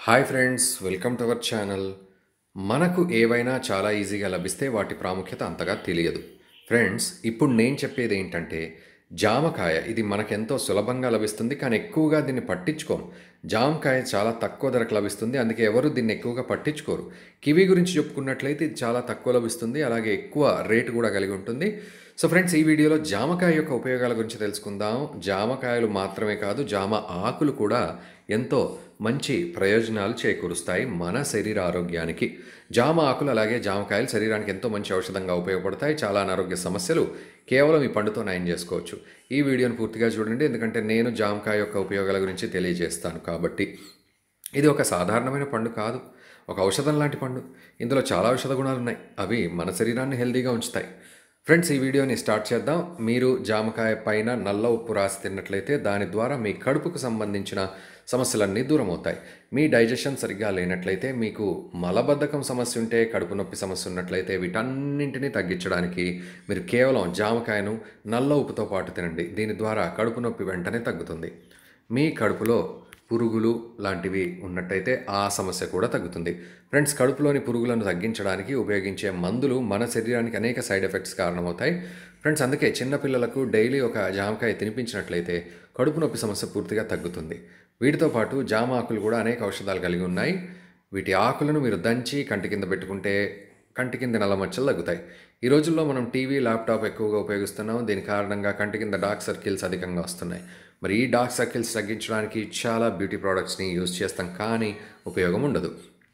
hi friends welcome to our channel మనకు ఏవైనా చాలా ఈజీగా లభిస్తే వాటి ప్రాముఖ్యత అంతగా తెలియదు ఫ్రెండ్స్ ఇప్పుడు నేను చెప్పేది ఏంటంటే జామకాయ ఇది మనకెంతో సులభంగా లభిస్తుంది కానీ ఎక్కువగా దీన్ని పట్టించుకోం జామకాయ చాలా తక్కువ ధరకు లభిస్తుంది అందుకే ఎవరు దీన్ని ఎక్కువగా పట్టించుకోరు కివి గురించి చెప్పుకున్నట్లయితే ఇది చాలా తక్కువ లభిస్తుంది అలాగే ఎక్కువ రేటు కూడా కలిగి ఉంటుంది సో ఫ్రెండ్స్ ఈ వీడియోలో జామకాయ యొక్క ఉపయోగాల గురించి తెలుసుకుందాం జామకాయలు మాత్రమే కాదు జామ ఆకులు కూడా ఎంతో మంచి ప్రయోజనాలు చేకూరుస్తాయి మన శరీర ఆరోగ్యానికి జామ ఆకులు అలాగే జామకాయలు శరీరానికి ఎంతో మంచి ఔషధంగా ఉపయోగపడతాయి చాలా అనారోగ్య సమస్యలు కేవలం ఈ పండుతో నయం చేసుకోవచ్చు ఈ వీడియోని పూర్తిగా చూడండి ఎందుకంటే నేను జామకాయ యొక్క ఉపయోగాల గురించి తెలియజేస్తాను కాబట్టి ఇది ఒక సాధారణమైన పండు కాదు ఒక ఔషధం లాంటి పండు ఇందులో చాలా ఔషధ గుణాలు ఉన్నాయి అవి మన శరీరాన్ని హెల్దీగా ఉంచుతాయి ఫ్రెండ్స్ ఈ వీడియోని స్టార్ట్ చేద్దాం మీరు జామకాయ పైన నల్ల ఉప్పు రాసి తిన్నట్లయితే దాని ద్వారా మీ కడుపుకు సంబంధించిన సమస్యలన్నీ దూరం అవుతాయి మీ డైజెషన్ సరిగ్గా లేనట్లయితే మీకు మలబద్ధకం సమస్య ఉంటే కడుపు నొప్పి సమస్య ఉన్నట్లయితే వీటన్నింటినీ తగ్గించడానికి మీరు కేవలం జామకాయను నల్ల ఉప్పుతో పాటు తినండి దీని ద్వారా కడుపు నొప్పి వెంటనే తగ్గుతుంది మీ కడుపులో పురుగులు లాంటివి ఉన్నట్టయితే ఆ సమస్య కూడా తగ్గుతుంది ఫ్రెండ్స్ కడుపులోని పురుగులను తగ్గించడానికి ఉపయోగించే మందులు మన శరీరానికి అనేక సైడ్ ఎఫెక్ట్స్ కారణమవుతాయి ఫ్రెండ్స్ అందుకే చిన్నపిల్లలకు డైలీ ఒక జామకాయ తినిపించినట్లయితే కడుపు నొప్పి సమస్య పూర్తిగా తగ్గుతుంది వీటితో పాటు జామ ఆకులు కూడా అనేక ఔషధాలు కలిగి ఉన్నాయి వీటి ఆకులను మీరు దంచి కంటి కింద పెట్టుకుంటే కంటి కింద నల్ల మచ్చలు తగ్గుతాయి ఈ రోజుల్లో మనం టీవీ ల్యాప్టాప్ ఎక్కువగా ఉపయోగిస్తున్నాం దీని కారణంగా కంటి కింద డార్క్ సర్కిల్స్ అధికంగా వస్తున్నాయి మరి ఈ డార్క్ సర్కిల్స్ తగ్గించడానికి చాలా బ్యూటీ ప్రోడక్ట్స్ని యూజ్ చేస్తాం కానీ ఉపయోగం ఉండదు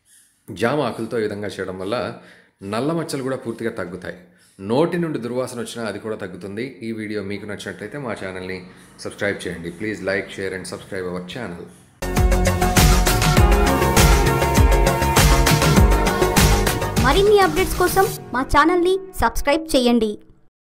జామ ఆకులతో ఈ విధంగా చేయడం వల్ల నల్ల మచ్చలు కూడా పూర్తిగా తగ్గుతాయి నోటి నుండి దుర్వాసన వచ్చినా అది కూడా తగ్గుతుంది ఈ వీడియో మీకు నచ్చినట్లయితే మా ఛానల్ని సబ్స్క్రైబ్ చేయండి please like share and subscribe our channel మరిన్ని అప్డేట్స్ కోసం మా ఛానల్ని సబ్స్క్రైబ్ చేయండి